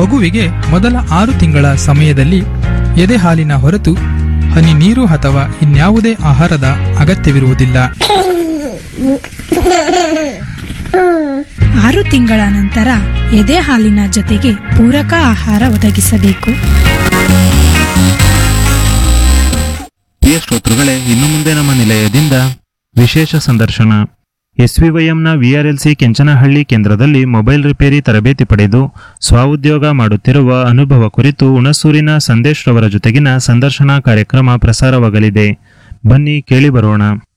ಮಗುವಿಗೆ ಮೊದಲ ಆರು ತಿಂಗಳ ಸಮಯದಲ್ಲಿ ಎದೆ ಹಾಲಿನ ಹೊರತು ಹನಿ ನೀರು ಅಥವಾ ಇನ್ಯಾವುದೇ ಆಹಾರದ ಅಗತ್ಯವಿರುವುದಿಲ್ಲ ಆರು ತಿಂಗಳ ನಂತರ ಎದೆ ಹಾಲಿನ ಜೊತೆಗೆ ಪೂರಕ ಆಹಾರ ಒದಗಿಸಬೇಕು ಪ್ರಿಯ ಶ್ರೋತೃಗಳೇ ಇನ್ನು ಮುಂದೆ ನಮ್ಮ ನಿಲಯದಿಂದ ವಿಶೇಷ ಸಂದರ್ಶನ ಎಸ್ವಿವೈಎಂನ ವಿಆರ್ಎಲ್ಸಿ ಕೆಂಚನಹಳ್ಳಿ ಕೇಂದ್ರದಲ್ಲಿ ಮೊಬೈಲ್ ರಿಪೇರಿ ತರಬೇತಿ ಪಡೆದು ಸ್ವಉದ್ಯೋಗ ಮಾಡುತ್ತಿರುವ ಅನುಭವ ಕುರಿತು ಹುಣಸೂರಿನ ಸಂದೇಶ್ ರವರ ಜೊತೆಗಿನ ಸಂದರ್ಶನ ಕಾರ್ಯಕ್ರಮ ಪ್ರಸಾರವಾಗಲಿದೆ ಬನ್ನಿ ಕೇಳಿ ಬರೋಣ